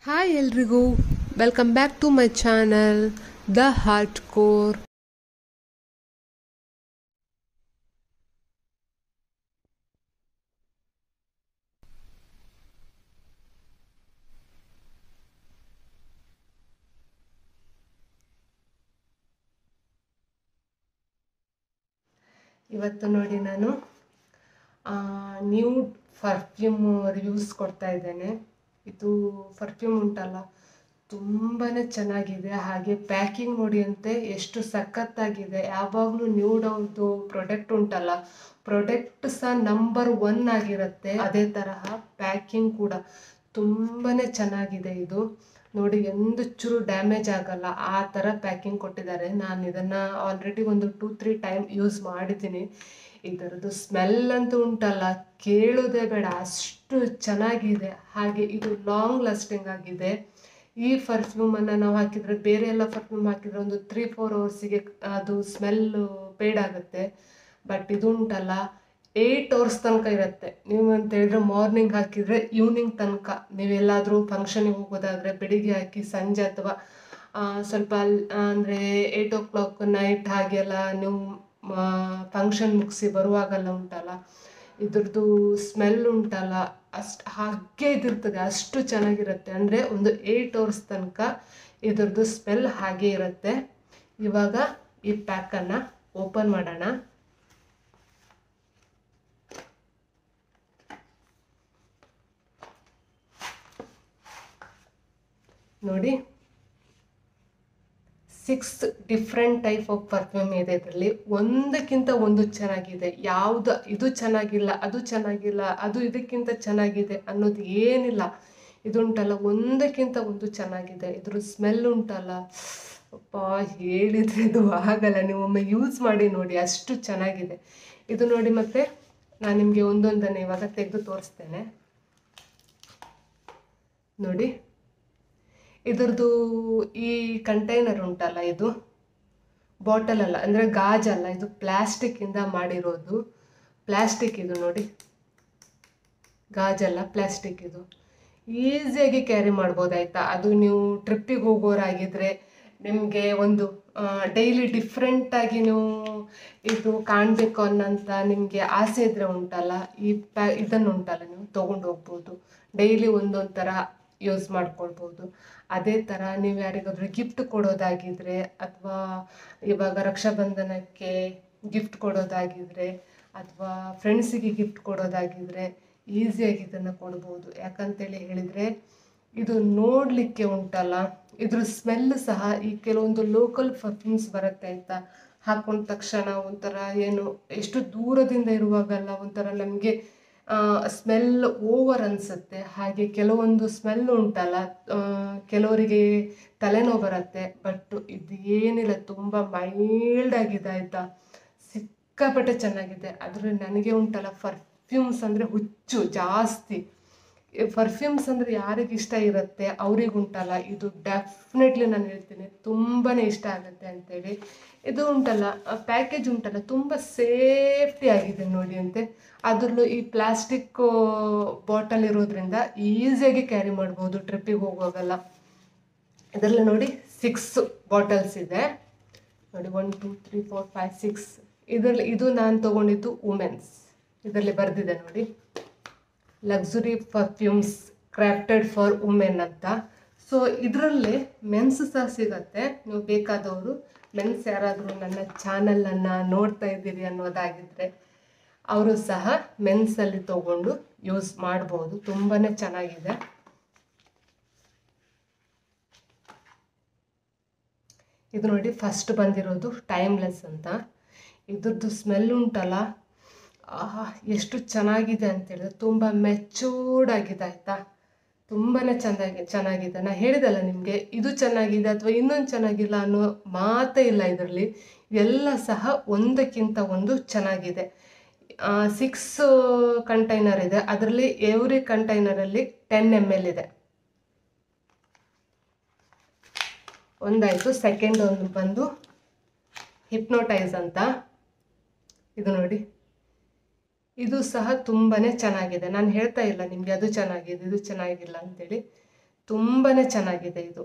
hi ಎಲ್ರಿಗೂ welcome back to my channel the heart core ಇವತ್ತು ನೋಡಿ ನಾನು ನ್ಯೂ ಪರ್ಫ್ಯೂಮ್ ರಿವ್ಯೂಸ್ ಕೊಡ್ತಾ ಇದ್ದೇನೆ ಇದು ಪರ್ಫ್ಯೂಮ್ ಉಂಟಲ್ಲ ತುಂಬಾ ಚೆನ್ನಾಗಿದೆ ಹಾಗೆ ಪ್ಯಾಕಿಂಗ್ ನೋಡಿ ಅಂತೆ ಎಷ್ಟು ಸಖತ್ತಾಗಿದೆ ಯಾವಾಗಲೂ ನ್ಯೂಡ್ ಅವ್ರದ್ದು ಪ್ರಾಡಕ್ಟ್ ಉಂಟಲ್ಲ ಪ್ರಾಡಕ್ಟ್ ಸಹ ನಂಬರ್ ಒನ್ ಆಗಿರುತ್ತೆ ಅದೇ ತರಹ ಪ್ಯಾಕಿಂಗ್ ಕೂಡ ತುಂಬಾ ಚೆನ್ನಾಗಿದೆ ಇದು ನೋಡಿ ಒಂದು ಚೂರು ಡ್ಯಾಮೇಜ್ ಆಗಲ್ಲ ಆ ಥರ ಪ್ಯಾಕಿಂಗ್ ಕೊಟ್ಟಿದ್ದಾರೆ ನಾನು ಇದನ್ನು ಆಲ್ರೆಡಿ ಒಂದು ಟೂ ತ್ರೀ ಟೈಮ್ ಯೂಸ್ ಮಾಡಿದ್ದೀನಿ ಇದರದ್ದು ಸ್ಮೆಲ್ ಅಂತೂ ಉಂಟಲ್ಲ ಕೇಳೋದೇ ಬೇಡ ಅಷ್ಟು ಚೆನ್ನಾಗಿದೆ ಹಾಗೆ ಇದು ಲಾಂಗ್ ಲಾಸ್ಟಿಂಗ್ ಆಗಿದೆ ಈ ಪರ್ಫ್ಯೂಮನ್ನು ನಾವು ಹಾಕಿದರೆ ಬೇರೆ ಎಲ್ಲ ಪರ್ಫ್ಯೂಮ್ ಹಾಕಿದರೆ ಒಂದು ತ್ರೀ ಫೋರ್ ಅವರ್ಸಿಗೆ ಅದು ಸ್ಮೆಲ್ಲು ಪೇಡ್ ಆಗುತ್ತೆ ಬಟ್ ಇದು ಉಂಟಲ್ಲ ಏಯ್ಟ್ ಅವರ್ಸ್ ತನಕ ಇರುತ್ತೆ ನೀವು ಅಂತ ಹೇಳಿದ್ರೆ ಮಾರ್ನಿಂಗ್ ಹಾಕಿದರೆ ಈವ್ನಿಂಗ್ ತನಕ ನೀವೆಲ್ಲಾದರೂ ಫಂಕ್ಷನಿಗೆ ಹೋಗೋದಾದರೆ ಬೆಳಿಗ್ಗೆ ಹಾಕಿ ಸಂಜೆ ಅಥವಾ ಸ್ವಲ್ಪ ಅಂದರೆ ಏಯ್ಟ್ ಓ ಕ್ಲಾಕ್ ನೈಟ್ ಹಾಗೆಲ್ಲ ನೀವು ಫಂಕ್ಷನ್ ಮುಗಿಸಿ ಬರುವಾಗೆಲ್ಲ ಉಂಟಲ್ಲ ಇದ್ರದ್ದು ಸ್ಮೆಲ್ ಉಂಟಲ್ಲ ಅಷ್ಟು ಹಾಗೆ ಇದಿರ್ತದೆ ಅಷ್ಟು ಚೆನ್ನಾಗಿರುತ್ತೆ ಅಂದರೆ ಒಂದು ಏಯ್ಟ್ ಅವರ್ಸ್ ತನಕ ಇದ್ರದ್ದು ಸ್ಮೆಲ್ ಹಾಗೆ ಇರುತ್ತೆ ಇವಾಗ ಈ ಪ್ಯಾಕನ್ನು ಓಪನ್ ಮಾಡೋಣ ನೋಡಿ six different type of perfume ಇದೆ ಇದರಲ್ಲಿ ಒಂದಕ್ಕಿಂತ ಒಂದು ಚೆನ್ನಾಗಿದೆ ಯಾವುದು ಇದು ಚೆನ್ನಾಗಿಲ್ಲ ಅದು ಚೆನ್ನಾಗಿಲ್ಲ ಅದು ಇದಕ್ಕಿಂತ ಚೆನ್ನಾಗಿದೆ ಅನ್ನೋದು ಏನಿಲ್ಲ ಇದುಂಟಲ್ಲ ಒಂದಕ್ಕಿಂತ ಒಂದು ಚೆನ್ನಾಗಿದೆ ಇದ್ರ ಸ್ಮೆಲ್ ಉಂಟಲ್ಲ ಅಪ್ಪ ಹೇಳಿದ್ರೆ ಇದು ಆಗಲ್ಲ ನೀವು ಒಮ್ಮೆ ಯೂಸ್ ಮಾಡಿ ನೋಡಿ ಅಷ್ಟು ಚೆನ್ನಾಗಿದೆ ಇದು ನೋಡಿ ಮತ್ತೆ ನಾನು ನಿಮಗೆ ಒಂದೊಂದನ್ನು ಇವಾಗ ತೆಗೆದು ತೋರಿಸ್ತೇನೆ ನೋಡಿ ಇದರದ್ದು ಈ ಕಂಟೈನರ್ ಉಂಟಲ್ಲ ಇದು ಬಾಟಲ್ ಅಲ್ಲ ಅಂದರೆ ಗಾಜಲ್ಲ ಇದು ಪ್ಲ್ಯಾಸ್ಟಿಕ್ಕಿಂದ ಮಾಡಿರೋದು ಪ್ಲ್ಯಾಸ್ಟಿಕ್ ಇದು ನೋಡಿ ಗಾಜಲ್ಲ ಪ್ಲ್ಯಾಸ್ಟಿಕ್ ಇದು ಈಸಿಯಾಗಿ ಕ್ಯಾರಿ ಮಾಡ್ಬೋದು ಆಯಿತಾ ಅದು ನೀವು ಟ್ರಿಪ್ಪಿಗೆ ಹೋಗೋರಾಗಿದ್ದರೆ ನಿಮಗೆ ಒಂದು ಡೈಲಿ ಡಿಫ್ರೆಂಟಾಗಿ ನೀವು ಇದು ಕಾಣಬೇಕು ಅನ್ನೋಂಥ ನಿಮಗೆ ಆಸೆ ಇದ್ದರೆ ಉಂಟಲ್ಲ ಈ ಪ್ಯಾ ಇದನ್ನು ಉಂಟಲ್ಲ ನೀವು ತೊಗೊಂಡು ಹೋಗ್ಬೋದು ಡೈಲಿ ಒಂದೊಂದು ಥರ ಯೂಸ್ ಮಾಡ್ಕೊಳ್ಬೋದು ಅದೇ ಥರ ನೀವು ಯಾರಿಗಾದ್ರೂ ಗಿಫ್ಟ್ ಕೊಡೋದಾಗಿದ್ದರೆ ಅಥವಾ ಇವಾಗ ರಕ್ಷಾಬಂಧನಕ್ಕೆ ಗಿಫ್ಟ್ ಕೊಡೋದಾಗಿದ್ದರೆ ಅಥವಾ ಫ್ರೆಂಡ್ಸಿಗೆ ಗಿಫ್ಟ್ ಕೊಡೋದಾಗಿದ್ದರೆ ಈಸಿಯಾಗಿ ಇದನ್ನು ಕೊಡ್ಬೋದು ಯಾಕಂತೇಳಿ ಹೇಳಿದರೆ ಇದು ನೋಡಲಿಕ್ಕೆ ಉಂಟಲ್ಲ ಇದ್ರ ಸ್ಮೆಲ್ ಸಹ ಈ ಕೆಲವೊಂದು ಲೋಕಲ್ ಪರ್ಫ್ಯೂಮ್ಸ್ ಬರುತ್ತೆ ಆಯಿತಾ ಹಾಕೊಂಡ ತಕ್ಷಣ ಒಂಥರ ಏನು ಎಷ್ಟು ದೂರದಿಂದ ಇರುವಾಗೆಲ್ಲ ಒಂಥರ ನಮಗೆ ಸ್ಮೆಲ್ ಓವರ್ ಅನಿಸುತ್ತೆ ಹಾಗೆ ಕೆಲವೊಂದು ಸ್ಮೆಲ್ ಉಂಟಲ್ಲ ಕೆಲವರಿಗೆ ತಲೆನೋವು ಬರುತ್ತೆ ಬಟ್ ಇದು ಏನಿಲ್ಲ ತುಂಬ ಮೈಲ್ಡ್ ಆಗಿದೆ ಆಯಿತಾ ಸಿಕ್ಕಾಪಟ್ಟೆ ಚೆನ್ನಾಗಿದೆ ಆದರೆ ನನಗೆ ಉಂಟಲ್ಲ ಪರ್ಫ್ಯೂಮ್ಸ್ ಅಂದರೆ ಹುಚ್ಚು ಜಾಸ್ತಿ ಪರ್ಫ್ಯೂಮ್ಸ್ ಅಂದರೆ ಯಾರಿಗೆ ಇಷ್ಟ ಇರುತ್ತೆ ಅವ್ರಿಗುಂಟಲ್ಲ ಇದು ಡೆಫಿನೆಟ್ಲಿ ನಾನು ಹೇಳ್ತೀನಿ ತುಂಬಾ ಇಷ್ಟ ಆಗುತ್ತೆ ಅಂತೇಳಿ ಇದು ಉಂಟಲ್ಲ ಪ್ಯಾಕೇಜ್ ಉಂಟಲ್ಲ ತುಂಬ ಸೇಫ್ಟಿ ಆಗಿದೆ ನೋಡಿ ಅಂತೆ ಅದರಲ್ಲೂ ಈ ಪ್ಲಾಸ್ಟಿಕ್ ಬಾಟಲ್ ಇರೋದ್ರಿಂದ ಈಸಿಯಾಗಿ ಕ್ಯಾರಿ ಮಾಡ್ಬೋದು ಟ್ರಿಪ್ಪಿಗೆ ಹೋಗುವಾಗೆಲ್ಲ ಇದರಲ್ಲಿ ನೋಡಿ ಸಿಕ್ಸ್ ಬಾಟಲ್ಸ್ ಇದೆ ನೋಡಿ one two three four five six ಇದರಲ್ಲಿ ಇದು ನಾನು ತೊಗೊಂಡಿದ್ದು ವುಮೆನ್ಸ್ ಇದರಲ್ಲಿ ಬರೆದಿದೆ ನೋಡಿ luxury perfumes crafted for women ಅಂತ ಸೊ ಇದರಲ್ಲಿ ಮೆನ್ಸ್ ಸಹ ಸಿಗತ್ತೆ ನೀವು ಬೇಕಾದವರು ಮೆನ್ಸ್ ಯಾರಾದರೂ ನನ್ನ ಚಾನಲನ್ನು ನೋಡ್ತಾ ಇದ್ದೀರಿ ಅನ್ನೋದಾಗಿದ್ದರೆ ಅವರು ಸಹ ಮೆನ್ಸಲ್ಲಿ ತೊಗೊಂಡು ಯೂಸ್ ಮಾಡ್ಬೋದು ತುಂಬಾ ಚೆನ್ನಾಗಿದೆ ಇದು ನೋಡಿ ಫಸ್ಟ್ ಬಂದಿರೋದು ಟೈಮ್ಲೆಸ್ ಅಂತ ಇದ್ರದ್ದು ಸ್ಮೆಲ್ ಉಂಟಲ್ಲ ಆಹಾ ಎಷ್ಟು ಚೆನ್ನಾಗಿದೆ ಅಂತೇಳಿದ್ರೆ ತುಂಬ ಮೆಚೂರ್ಡ್ ಆಗಿದೆ ಆಯಿತಾ ತುಂಬಾ ಚೆನ್ನಾಗಿ ಚೆನ್ನಾಗಿದೆ ನಾನು ಹೇಳಿದಲ್ಲ ನಿಮಗೆ ಇದು ಚೆನ್ನಾಗಿದೆ ಅಥವಾ ಇನ್ನೊಂದು ಚೆನ್ನಾಗಿಲ್ಲ ಅನ್ನೋ ಮಾತೇ ಇಲ್ಲ ಇದರಲ್ಲಿ ಎಲ್ಲ ಸಹ ಒಂದಕ್ಕಿಂತ ಒಂದು ಚೆನ್ನಾಗಿದೆ ಸಿಕ್ಸ್ ಕಂಟೈನರ್ ಇದೆ ಅದರಲ್ಲಿ ಎವ್ರಿ ಕಂಟೈನರಲ್ಲಿ ಟೆನ್ ಎಮ್ ಎಲ್ ಇದೆ ಒಂದಾಯಿತು ಸೆಕೆಂಡ್ ಒಂದು ಬಂದು ಹಿಪ್ನೋಟೈಸ್ ಅಂತ ಇದು ನೋಡಿ ಇದು ಸಹ ತುಂಬಾ ಚೆನ್ನಾಗಿದೆ ನಾನು ಹೇಳ್ತಾ ಇಲ್ಲ ನಿಮಗೆ ಅದು ಚೆನ್ನಾಗಿದೆ ಇದು ಚೆನ್ನಾಗಿಲ್ಲ ಅಂತೇಳಿ ತುಂಬಾ ಚೆನ್ನಾಗಿದೆ ಇದು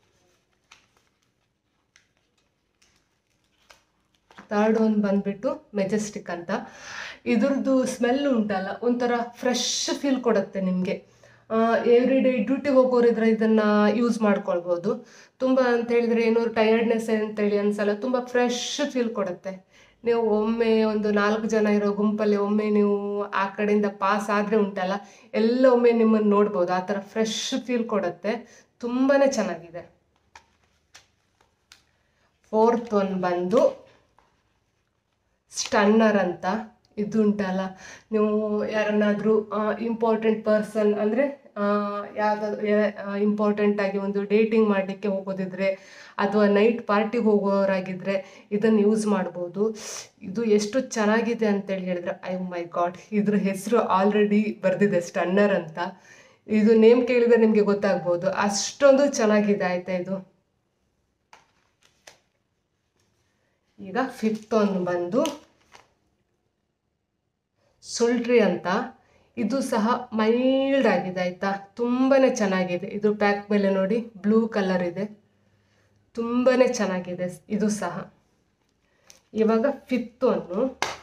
ಥರ್ಡ್ ಒನ್ ಬಂದ್ಬಿಟ್ಟು ಮೆಜೆಸ್ಟಿಕ್ ಅಂತ ಇದ್ರದ್ದು ಸ್ಮೆಲ್ ಉಂಟಲ್ಲ ಒಂಥರ ಫ್ರೆಶ್ ಫೀಲ್ ಕೊಡುತ್ತೆ ನಿಮಗೆ ಎವ್ರಿ ಡೇ ಡ್ಯೂಟಿಗೆ ಹೋಗೋರಿದ್ರೆ ಇದನ್ನು ಯೂಸ್ ಮಾಡ್ಕೊಳ್ಬೋದು ತುಂಬ ಅಂತ ಹೇಳಿದರೆ ಏನೋ ಟಯರ್ಡ್ನೆಸ್ ಅಂತೇಳಿ ಅನ್ಸಲ್ಲ ತುಂಬ ಫ್ರೆಶ್ ಫೀಲ್ ಕೊಡುತ್ತೆ ನೀವು ಒಮ್ಮೆ ಒಂದು ನಾಲ್ಕು ಜನ ಇರೋ ಗುಂಪಲ್ಲಿ ಒಮ್ಮೆ ನೀವು ಆ ಕಡೆಯಿಂದ ಪಾಸ್ ಆದರೆ ಉಂಟಲ್ಲ ಎಲ್ಲ ಒಮ್ಮೆ ನಿಮ್ಮನ್ನು ನೋಡ್ಬೋದು ಆ ಥರ ಫ್ರೆಶ್ ಫೀಲ್ ಕೊಡುತ್ತೆ ತುಂಬಾ ಚೆನ್ನಾಗಿದೆ ಫೋರ್ತ್ ಒನ್ ಬಂದು ಸ್ಟನ್ನರ್ ಅಂತ ಇದು ಉಂಟಲ್ಲ ನೀವು ಯಾರನ್ನಾದರೂ ಇಂಪಾರ್ಟೆಂಟ್ ಪರ್ಸನ್ ಅಂದರೆ ಯಾವುದಾದ್ರು ಇಂಪಾರ್ಟೆಂಟ್ ಆಗಿ ಒಂದು ಡೇಟಿಂಗ್ ಮಾಡಲಿಕ್ಕೆ ಹೋಗೋದಿದ್ರೆ ಅಥವಾ ನೈಟ್ ಪಾರ್ಟಿಗೆ ಹೋಗೋರಾಗಿದ್ದರೆ ಇದನ್ನು ಯೂಸ್ ಮಾಡ್ಬೋದು ಇದು ಎಷ್ಟು ಚೆನ್ನಾಗಿದೆ ಅಂತೇಳಿ ಹೇಳಿದ್ರೆ ಐ ಮೈ ಗಾಡ್ ಇದ್ರ ಹೆಸರು ಆಲ್ರೆಡಿ ಬರೆದಿದೆ ಸ್ಟನ್ನರ್ ಅಂತ ಇದು ನೇಮ್ ಕೇಳಿದ್ರೆ ನಿಮಗೆ ಗೊತ್ತಾಗ್ಬೋದು ಅಷ್ಟೊಂದು ಚೆನ್ನಾಗಿದೆ ಆಯ್ತಾ ಇದು ಈಗ ಫಿಫ್ತ್ ಒಂದು ಬಂದು ಸುಲ್ಟ್ರಿ ಅಂತ ಇದು ಸಹ ಮೈಲ್ಡ್ ಆಗಿದೆ ಆಯಿತಾ ತುಂಬಾ ಚೆನ್ನಾಗಿದೆ ಇದು ಪ್ಯಾಕ್ ಮೇಲೆ ನೋಡಿ ಬ್ಲೂ ಕಲರ್ ಇದೆ ತುಂಬಾ ಚೆನ್ನಾಗಿದೆ ಇದು ಸಹ ಇವಾಗ ಫಿಫ್ತ್ ಒನ್ನು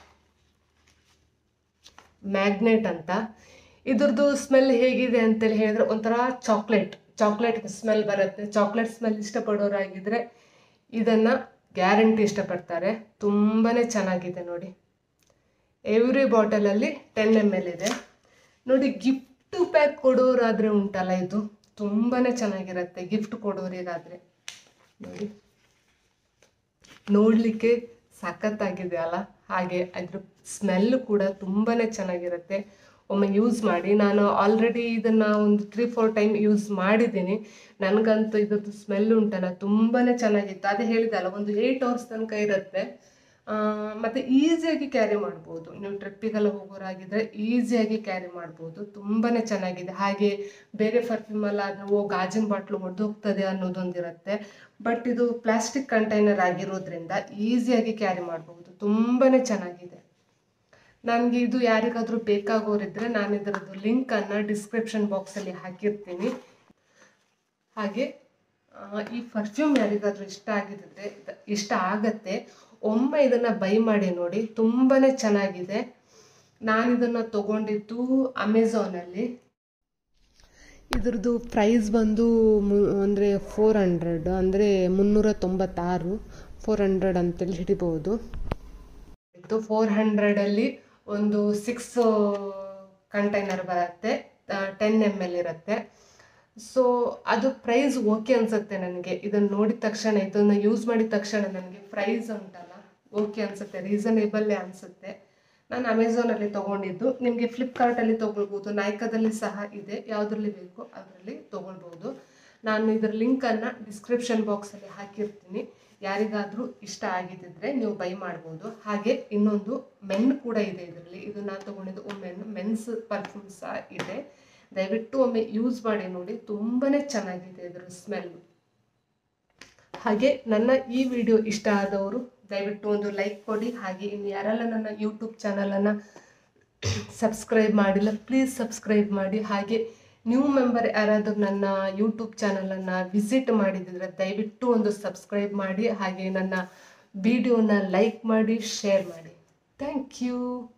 ಮ್ಯಾಗ್ನೆಟ್ ಅಂತ ಇದ್ರದ್ದು ಸ್ಮೆಲ್ ಹೇಗಿದೆ ಅಂತೇಳಿ ಹೇಳಿದ್ರೆ ಒಂಥರ ಚಾಕ್ಲೇಟ್ ಚಾಕ್ಲೇಟ್ ಸ್ಮೆಲ್ ಬರುತ್ತೆ ಚಾಕ್ಲೇಟ್ ಸ್ಮೆಲ್ ಇಷ್ಟಪಡೋರಾಗಿದ್ದರೆ ಇದನ್ನು ಗ್ಯಾರಂಟಿ ಇಷ್ಟಪಡ್ತಾರೆ ತುಂಬಾ ಚೆನ್ನಾಗಿದೆ ನೋಡಿ ಎವ್ರಿ ಬಾಟಲಲ್ಲಿ ಟೆನ್ ಎಮ್ ಎಲ್ ಇದೆ ನೋಡಿ ಗಿಫ್ಟ್ ಪ್ಯಾಕ್ ಕೊಡೋರಾದರೆ ಉಂಟಲ್ಲ ಇದು ತುಂಬಾ ಚೆನ್ನಾಗಿರುತ್ತೆ ಗಿಫ್ಟ್ ಕೊಡೋರಿಗಾದರೆ ನೋಡಿ ನೋಡಲಿಕ್ಕೆ ಸಖತ್ತಾಗಿದೆ ಅಲ್ಲ ಹಾಗೆ ಅದ್ರ ಸ್ಮೆಲ್ ಕೂಡ ತುಂಬಾ ಚೆನ್ನಾಗಿರುತ್ತೆ ಒಮ್ಮೆ ಯೂಸ್ ಮಾಡಿ ನಾನು ಆಲ್ರೆಡಿ ಇದನ್ನು ಒಂದು ತ್ರೀ ಫೋರ್ ಟೈಮ್ ಯೂಸ್ ಮಾಡಿದ್ದೀನಿ ನನಗಂತೂ ಇದ್ರದ್ದು ಸ್ಮೆಲ್ ಉಂಟಲ್ಲ ತುಂಬಾ ಚೆನ್ನಾಗಿತ್ತು ಅದೇ ಹೇಳಿದಲ್ಲ ಒಂದು ಏಯ್ಟ್ ಅವರ್ಸ್ ತನಕ ಇರುತ್ತೆ ಆ, ಮತ್ತೆ ಈಸಿಯಾಗಿ ಕ್ಯಾರಿ ಮಾಡ್ಬೋದು ನೀವು ಟ್ರಿಪ್ಪಿಗೆಲ್ಲ ಹೋಗೋರಾಗಿದ್ರೆ ಈಸಿಯಾಗಿ ಕ್ಯಾರಿ ಮಾಡ್ಬೋದು ತುಂಬಾ ಚೆನ್ನಾಗಿದೆ ಹಾಗೆ ಬೇರೆ ಪರ್ಫ್ಯೂಮಲ್ಲ ಆದರೆ ಓ ಗಾಜಿನ ಬಾಟ್ಲು ಒಡೆದೋಗ್ತದೆ ಅನ್ನೋದೊಂದಿರುತ್ತೆ ಬಟ್ ಇದು ಪ್ಲಾಸ್ಟಿಕ್ ಕಂಟೈನರ್ ಆಗಿರೋದ್ರಿಂದ ಈಸಿಯಾಗಿ ಕ್ಯಾರಿ ಮಾಡ್ಬೋದು ತುಂಬಾ ಚೆನ್ನಾಗಿದೆ ನನಗೆ ಇದು ಯಾರಿಗಾದರೂ ಬೇಕಾಗೋರಿದ್ರೆ ನಾನು ಇದರದ್ದು ಲಿಂಕನ್ನು ಡಿಸ್ಕ್ರಿಪ್ಷನ್ ಬಾಕ್ಸಲ್ಲಿ ಹಾಕಿರ್ತೀನಿ ಹಾಗೆ ಆ, ಈ ಪರ್ಫ್ಯೂಮ್ ಯಾರಿಗಾದ್ರೂ ಇಷ್ಟ ಆಗಿದ್ರೆ ಇದ- ಇಷ್ಟ ಆಗತ್ತೆ ಒಮ್ಮೆ ಇದನ್ನು ಬೈ ಮಾಡಿ ನೋಡಿ ತುಂಬಾ ಚೆನ್ನಾಗಿದೆ ನಾನು ಇದನ್ನು ತಗೊಂಡಿದ್ದು ಅಮೆಝಾನಲ್ಲಿ ಇದ್ರದ್ದು ಪ್ರೈಸ್ ಬಂದು ಮು ಅಂದರೆ ಫೋರ್ ಹಂಡ್ರೆಡ್ ಅಂದರೆ ಮುನ್ನೂರ ತೊಂಬತ್ತಾರು ಫೋರ್ ಹಂಡ್ರೆಡ್ ಅಂತೇಳಿ ಹಿಡಿಬೋದು ಇತ್ತು ಫೋರ್ ಹಂಡ್ರೆಡಲ್ಲಿ ಒಂದು ಸಿಕ್ಸ್ ಕಂಟೈನರ್ ಬರುತ್ತೆ ಟೆನ್ ಎಮ್ ಎಲ್ ಇರುತ್ತೆ ಸೊ ಅದು ಪ್ರೈಸ್ ಓಕೆ ಅನ್ಸುತ್ತೆ ನನಗೆ ಇದನ್ನು ನೋಡಿದ ತಕ್ಷಣ ಇದನ್ನು ಯೂಸ್ ಮಾಡಿದ ತಕ್ಷಣ ನನಗೆ ಪ್ರೈಸ್ ಉಂಟಲ್ಲ ಓಕೆ ಅನ್ಸುತ್ತೆ ರೀಸನೇಬಲ್ಲೇ ಅನಿಸುತ್ತೆ ನಾನು ಅಮೆಝಾನಲ್ಲಿ ತೊಗೊಂಡಿದ್ದು ನಿಮಗೆ ಫ್ಲಿಪ್ಕಾರ್ಟಲ್ಲಿ ತೊಗೊಳ್ಬೋದು ನೈಕಾದಲ್ಲಿ ಸಹ ಇದೆ ಯಾವುದ್ರಲ್ಲಿ ಬೇಕು ಅದರಲ್ಲಿ ತೊಗೊಳ್ಬೋದು ನಾನು ಇದರ ಲಿಂಕನ್ನು ಡಿಸ್ಕ್ರಿಪ್ಷನ್ ಬಾಕ್ಸಲ್ಲಿ ಹಾಕಿರ್ತೀನಿ ಯಾರಿಗಾದರೂ ಇಷ್ಟ ಆಗಿದ್ದಿದ್ರೆ ನೀವು ಬೈ ಮಾಡ್ಬೋದು ಹಾಗೆ ಇನ್ನೊಂದು ಮೆನ್ ಕೂಡ ಇದೆ ಇದರಲ್ಲಿ ಇದು ನಾನು ತೊಗೊಂಡಿದ್ದು ಮೆನ್ ಮೆನ್ಸ್ ಪರ್ಫ್ಯೂಮ್ ಸಹ ಇದೆ ದಯವಿಟ್ಟು ಒಮ್ಮೆ ಯೂಸ್ ಮಾಡಿ ನೋಡಿ ತುಂಬಾ ಚೆನ್ನಾಗಿದೆ ಇದರ ಸ್ಮೆಲ್ಲು ಹಾಗೆ ನನ್ನ ಈ ವಿಡಿಯೋ ಇಷ್ಟ ಆದವರು ದಯವಿಟ್ಟು ಒಂದು ಲೈಕ್ ಕೊಡಿ ಹಾಗೆ ಇನ್ನು ಯಾರೆಲ್ಲ ನನ್ನ ಯೂಟ್ಯೂಬ್ ಚಾನಲನ್ನು ಸಬ್ಸ್ಕ್ರೈಬ್ ಮಾಡಿಲ್ಲ ಪ್ಲೀಸ್ ಸಬ್ಸ್ಕ್ರೈಬ್ ಮಾಡಿ ಹಾಗೆ ನ್ಯೂ ಮೆಂಬರ್ ಯಾರಾದರೂ ನನ್ನ ಯೂಟ್ಯೂಬ್ ಚಾನಲನ್ನು ವಿಸಿಟ್ ಮಾಡಿದಿದ್ರೆ ದಯವಿಟ್ಟು ಒಂದು ಸಬ್ಸ್ಕ್ರೈಬ್ ಮಾಡಿ ಹಾಗೆ ನನ್ನ ವಿಡಿಯೋನ ಲೈಕ್ ಮಾಡಿ ಶೇರ್ ಮಾಡಿ ಥ್ಯಾಂಕ್ ಯು